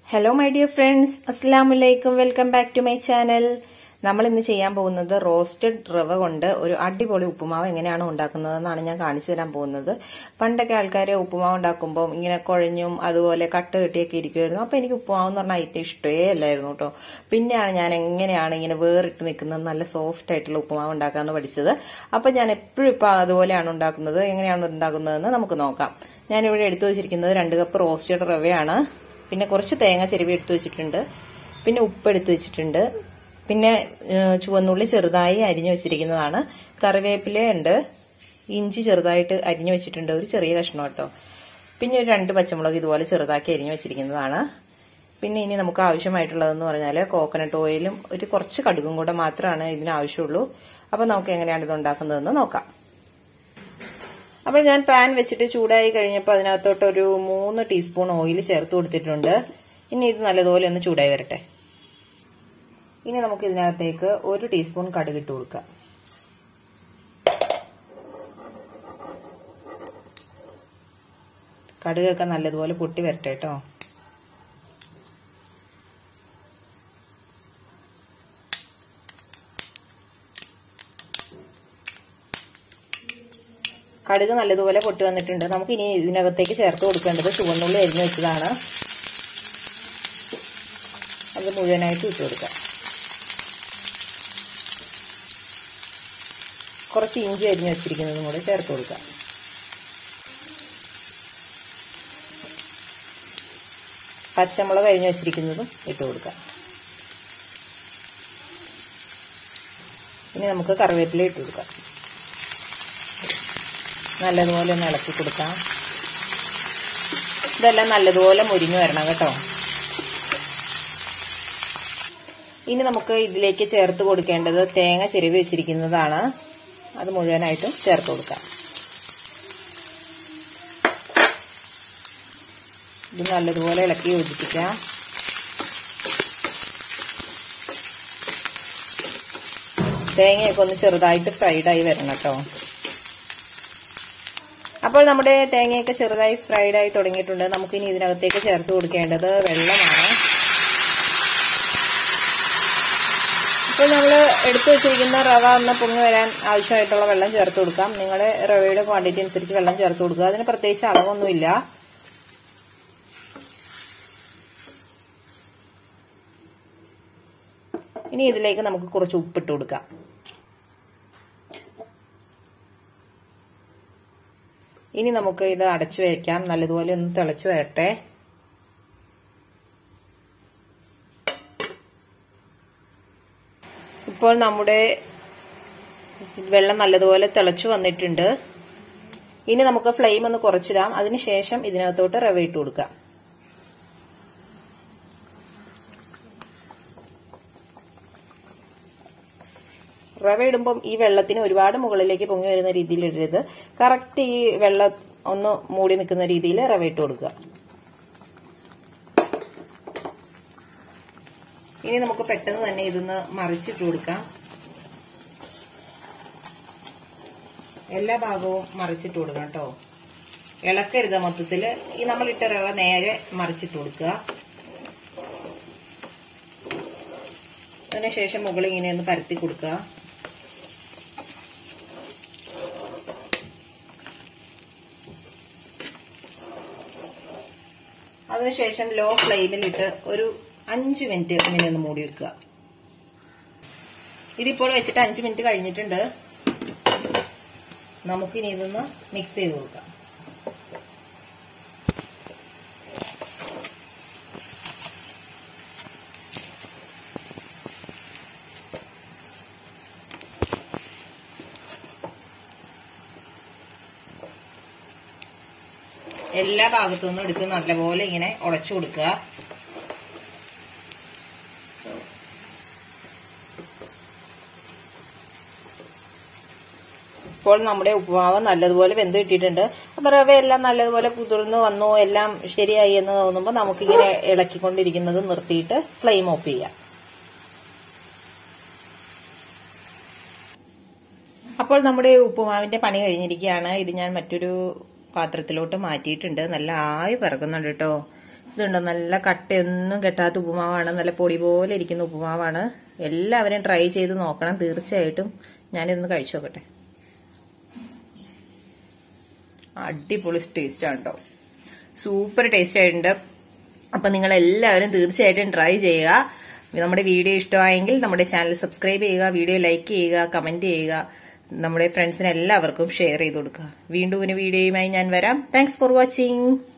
hello my dear friends അസ്സാം വലൈക്കും welcome back to my channel നമ്മൾ ഇന്ന് ചെയ്യാൻ പോകുന്നത് റോസ്റ്റഡ് റവ കൊണ്ട് ഒരു അടിപൊളി ഉപ്പുമാവ് എങ്ങനെയാണ് ഉണ്ടാക്കുന്നതെന്നാണ് ഞാൻ കാണിച്ചു തരാൻ പോകുന്നത് പണ്ടൊക്കെ ആൾക്കാർ ഉപ്പുമാവ് ഉണ്ടാക്കുമ്പോൾ ഇങ്ങനെ കുഴഞ്ഞും അതുപോലെ കട്ട് കെട്ടിയൊക്കെ ഇരിക്കുമായിരുന്നു അപ്പൊ എനിക്ക് ഉപ്പുമാവ് എന്ന് പറഞ്ഞാൽ ഐറ്റം ഇഷ്ടമേ അല്ലായിരുന്നു കേട്ടോ പിന്നെയാണ് ഞാൻ എങ്ങനെയാണ് ഇങ്ങനെ വേറിട്ട് നിൽക്കുന്നത് നല്ല സോഫ്റ്റ് ആയിട്ടുള്ള ഉപ്പുമാവ് ഉണ്ടാക്കാമെന്ന് പഠിച്ചത് അപ്പൊ ഞാൻ എപ്പോഴും ഇപ്പൊ അതുപോലെയാണ് ഉണ്ടാക്കുന്നത് എങ്ങനെയാണ് ഉണ്ടാക്കുന്നതെന്ന് നമുക്ക് നോക്കാം ഞാനിവിടെ എടുത്തു വെച്ചിരിക്കുന്നത് രണ്ട് കപ്പ് റോസ്റ്റഡ് റവയാണ് പിന്നെ കുറച്ച് തേങ്ങ ചെരുവി എടുത്തു വെച്ചിട്ടുണ്ട് പിന്നെ ഉപ്പ് എടുത്തു വെച്ചിട്ടുണ്ട് പിന്നെ ഏഹ്, ചുവന്നുള്ളി ചെറുതായി അരിഞ്ഞു വെച്ചിരിക്കുന്നതാണ് കറിവേപ്പില ഉണ്ട് ഇഞ്ചി ചെറുതായിട്ട് അരിഞ്ഞു വെച്ചിട്ടുണ്ട് ഒരു ചെറിയ കഷ്ണം കേട്ടോ പിന്നെ ഒരു രണ്ട് പച്ചമുളക് ഇതുപോലെ ചെറുതാക്കി അരിഞ്ഞു വെച്ചിരിക്കുന്നതാണ് പിന്നെ ഇനി നമുക്ക് ആവശ്യമായിട്ടുള്ളതെന്ന് പറഞ്ഞാൽ കോക്കനട്ട് ഓയിലും ഒരു കുറച്ച് കടുകും കൂടെ മാത്രമാണ് ഇതിന് ആവശ്യമുള്ളൂ അപ്പൊ നമുക്ക് എങ്ങനെയാണ് ഇത് ഉണ്ടാക്കുന്നതെന്ന് നോക്കാം അപ്പോൾ ഞാൻ പാൻ വെച്ചിട്ട് ചൂടായി കഴിഞ്ഞപ്പോൾ അതിനകത്തോട്ട് ഒരു മൂന്ന് ടീസ്പൂൺ ഓയിൽ ചേർത്ത് കൊടുത്തിട്ടുണ്ട് ഇനി ഇത് നല്ലതുപോലെ ഒന്ന് ചൂടായി വരട്ടെ ഇനി നമുക്ക് ഇതിനകത്തേക്ക് ഒരു ടീസ്പൂൺ കടുക് ഇട്ട് കൊടുക്കാം കടുകൊക്കെ നല്ലതുപോലെ പൊട്ടി വരട്ടെ കേട്ടോ കടുക് നല്ലതുപോലെ പൊട്ടി വന്നിട്ടുണ്ട് നമുക്ക് ഇനി ഇതിനകത്തേക്ക് ചേർത്ത് കൊടുക്കേണ്ടത് ചുവന്നുള്ളി അരിഞ്ഞു വെച്ചതാണ് അത് മുഴുവനായിട്ട് ഇട്ട് കൊടുക്കാം കുറച്ച് ഇഞ്ചി അരിഞ്ഞു വെച്ചിരിക്കുന്നതും കൂടെ ചേർത്ത് കൊടുക്കാം പച്ചമുളക് അരിഞ്ഞു വെച്ചിരിക്കുന്നതും ഇട്ട് കൊടുക്കാം ഇനി നമുക്ക് കറിവേപ്പില ഇട്ട് കൊടുക്കാം നല്ലതുപോലെ ഒന്ന് ഇളക്കി കൊടുക്കാം ഇതെല്ലാം നല്ലതുപോലെ മുരിഞ്ഞു വരണം കേട്ടോ ഇനി നമുക്ക് ഇതിലേക്ക് ചേർത്ത് കൊടുക്കേണ്ടത് തേങ്ങ ചിരവി വെച്ചിരിക്കുന്നതാണ് അത് മുഴുവനായിട്ടും ചേർത്ത് കൊടുക്കാം ഇത് നല്ലതുപോലെ ഇളക്കി യോജിപ്പിക്കാം തേങ്ങയൊക്കെ ഒന്ന് ചെറുതായിട്ട് ഫ്രൈഡായി വരണം കേട്ടോ അപ്പോൾ നമ്മുടെ തേങ്ങയൊക്കെ ചെറുതായി ഫ്രൈഡ് ആയി തുടങ്ങിയിട്ടുണ്ട് നമുക്കിനി ഇതിനകത്തേക്ക് ചേർത്ത് കൊടുക്കേണ്ടത് വെള്ളമാണ് ഇപ്പോൾ നമ്മൾ എടുത്തു വെച്ചിരിക്കുന്ന റവ ഒന്ന് പൊങ്ങി വരാൻ ആവശ്യമായിട്ടുള്ള വെള്ളം ചേർത്ത് കൊടുക്കാം നിങ്ങളുടെ റവയുടെ ക്വാണ്ടിറ്റി അനുസരിച്ച് വെള്ളം ചേർത്ത് കൊടുക്കുക അതിന് പ്രത്യേകിച്ച് അളവൊന്നുമില്ല ഇനി ഇതിലേക്ക് നമുക്ക് കുറച്ച് ഉപ്പിട്ട് കൊടുക്കാം ഇനി നമുക്ക് ഇത് അടച്ചു വയ്ക്കാം നല്ലതുപോലെ ഒന്ന് തിളച്ചു വരട്ടെ ഇപ്പോൾ നമ്മുടെ വെള്ളം നല്ലതുപോലെ തിളച്ചു വന്നിട്ടുണ്ട് ഇനി നമുക്ക് ഫ്ലെയിം ഒന്ന് കുറച്ചിടാം അതിനുശേഷം ഇതിനകത്തോട്ട് റവ ഇട്ട് കൊടുക്കാം റവ ഇടുമ്പം ഈ വെള്ളത്തിന് ഒരുപാട് മുകളിലേക്ക് പൊങ്ങി വരുന്ന രീതിയിൽ ഇടരുത് കറക്റ്റ് ഈ വെള്ളം ഒന്ന് മൂടി നിൽക്കുന്ന രീതിയിൽ റവ ഇട്ട് കൊടുക്കുക ഇനി നമുക്ക് പെട്ടെന്ന് തന്നെ ഇതൊന്ന് മറിച്ചിട്ട് കൊടുക്കാം എല്ലാ ഭാഗവും മറിച്ചിട്ട് കൊടുക്കണം കേട്ടോ ഇളക്കരുത് മൊത്തത്തില് ഈ നമ്മളിട്ട റവ നേരെ മറിച്ചിട്ട് കൊടുക്കുക അതിനുശേഷം മുകളിൽ ഇങ്ങനെ ഒന്ന് പരത്തി കൊടുക്കുക അതിനുശേഷം ലോ ഫ്ലെയിമിലിട്ട് ഒരു അഞ്ച് മിനിറ്റ് ഇങ്ങനെ ഒന്ന് മൂടി വെക്കുക ഇതിപ്പോൾ വെച്ചിട്ട് അഞ്ച് മിനിറ്റ് കഴിഞ്ഞിട്ടുണ്ട് നമുക്കിനി ഇതൊന്ന് മിക്സ് ചെയ്ത് കൊടുക്കാം എല്ലാ ഭാഗത്തു നിന്നും എടുത്ത് നല്ലപോലെ ഇങ്ങനെ ഉടച്ചു കൊടുക്കുക ഇപ്പോൾ നമ്മുടെ ഉപ്പുമാവ് നല്ലതുപോലെ വെന്ത് കിട്ടിയിട്ടുണ്ട് അപ്പൊ റവയെല്ലാം നല്ലതുപോലെ കുതിർന്ന് വന്നു എല്ലാം ശരിയായി എന്ന് തോന്നുമ്പോൾ നമുക്കിങ്ങനെ ഇളക്കിക്കൊണ്ടിരിക്കുന്നത് നിർത്തിയിട്ട് ഫ്ലെയിം ഓഫ് ചെയ്യാം അപ്പോൾ നമ്മുടെ ഉപ്പുമാവിന്റെ പണി കഴിഞ്ഞിരിക്കുകയാണ് ഇത് ഞാൻ മറ്റൊരു പാത്രത്തിലോട്ട് മാറ്റിയിട്ടുണ്ട് നല്ല ആവി പറക്കുന്നുണ്ട് കേട്ടോ ഇതുണ്ടോ നല്ല കട്ടയൊന്നും കെട്ടാത്ത ഉപ്പുമാവാണ് നല്ല പൊടി പോലെ ഇരിക്കുന്ന ഉപ്പുമാവാണ് എല്ലാവരും ട്രൈ ചെയ്ത് നോക്കണം തീർച്ചയായിട്ടും ഞാനിതൊന്ന് കഴിച്ചു നോക്കട്ടെ അടിപൊളി ടേസ്റ്റ് ആണ് കേട്ടോ സൂപ്പർ ടേസ്റ്റ് ആയിട്ടുണ്ട് അപ്പൊ നിങ്ങൾ എല്ലാവരും തീർച്ചയായിട്ടും ട്രൈ ചെയ്യുക നമ്മുടെ വീഡിയോ ഇഷ്ടമായെങ്കിൽ നമ്മുടെ ചാനൽ സബ്സ്ക്രൈബ് ചെയ്യുക വീഡിയോ ലൈക്ക് ചെയ്യുക കമന്റ് ചെയ്യുക നമ്മുടെ ഫ്രണ്ട്സിന് എല്ലാവർക്കും ഷെയർ ചെയ്ത് കൊടുക്കുക വീണ്ടും ഒരു വീഡിയോയുമായി ഞാൻ വരാം താങ്ക്സ് ഫോർ വാച്ചിങ്